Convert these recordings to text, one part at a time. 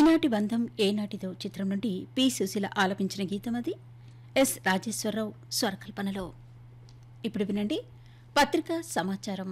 ఈనాటి బంధం ఏనాటిదో చిత్రం నుండి పి సుశీల ఆలపించిన గీతం అది ఎస్ రాజేశ్వరరావు స్వరకల్పనలో ఇప్పుడు వినండి పత్రికా సమాచారం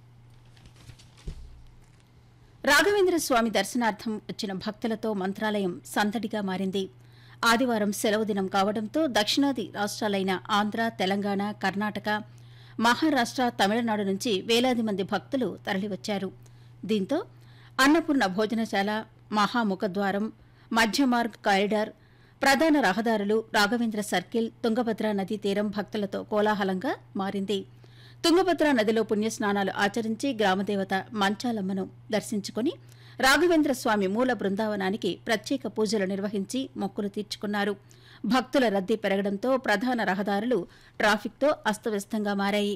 రాఘవేంద్ర స్వామి దర్శనార్థం వచ్చిన భక్తులతో మంత్రాలయం సందడిగా మారింది ఆదివారం సెలవు దినం కావడంతో దక్షిణాది రాష్ట్రాలైన ఆంధ్ర తెలంగాణ కర్ణాటక మహారాష్ట్ర తమిళనాడు నుంచి వేలాది మంది భక్తులు తరలివచ్చారు దీంతో అన్నపూర్ణ భోజనశాల మహాముఖద్వారం మధ్యమార్గ్ కారిడార్ ప్రధాన రహదారులు రాఘవేంద్ర సర్కిల్ తుంగభద్ర నదీ తీరం భక్తులతో కోలాహలంగా మారింది తుంగభద్ర నదిలో పుణ్యస్నానాలు ఆచరించి గ్రామదేవత మంచాలమ్మను దర్శించుకుని రాఘవేంద్ర స్వామి మూల బృందావనానికి ప్రత్యేక పూజలు నిర్వహించి మొక్కులు తీర్చుకున్నారు భక్తుల రద్దీ పెరగడంతో ప్రధాన రహదారులు ట్రాఫిక్తో అస్తవ్యస్తంగా మారాయి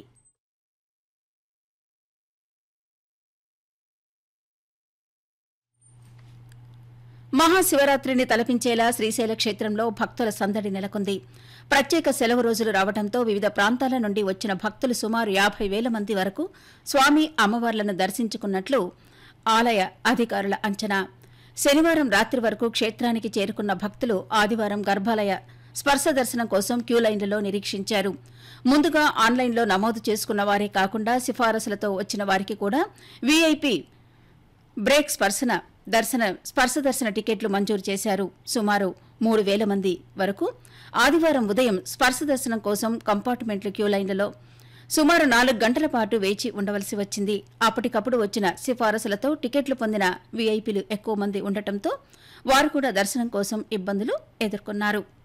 మహాశివరాత్రిని తలపించేలా శ్రీశైల క్షేత్రంలో భక్తుల సందడి నెలకొంది ప్రత్యేక సెలవు రోజులు రావడంతో వివిధ ప్రాంతాల నుండి వచ్చిన భక్తులు సుమారు యాభై వేల మంది వరకు స్వామి అమ్మవార్లను దర్శించుకున్నట్లు ఆలయ అధికారుల అంచనా శనివారం రాత్రి వరకు క్షేత్రానికి చేరుకున్న భక్తులు ఆదివారం గర్భాలయ స్పర్శ దర్శనం కోసం క్యూ లైన్లలో నిరీక్షించారు ముందుగా ఆన్లైన్లో నమోదు చేసుకున్న వారే కాకుండా సిఫారసులతో వచ్చిన వారికి కూడా వీఐపీ బ్రేక్ స్పర్శన దర్శన స్పర్శ దర్శన టికెట్లు మంజూరు చేశారు సుమారు మూడు వేల మంది వరకు ఆదివారం ఉదయం స్పర్శ దర్శనం కోసం కంపార్ట్మెంట్ల క్యూ లైన్లలో సుమారు నాలుగు గంటల పాటు వేచి ఉండవలసి వచ్చింది అప్పటికప్పుడు వచ్చిన సిఫారసులతో టికెట్లు పొందిన వీఐపీలు ఎక్కువ మంది ఉండటంతో వారు కూడా దర్శనం కోసం ఇబ్బందులు ఎదుర్కొన్నారు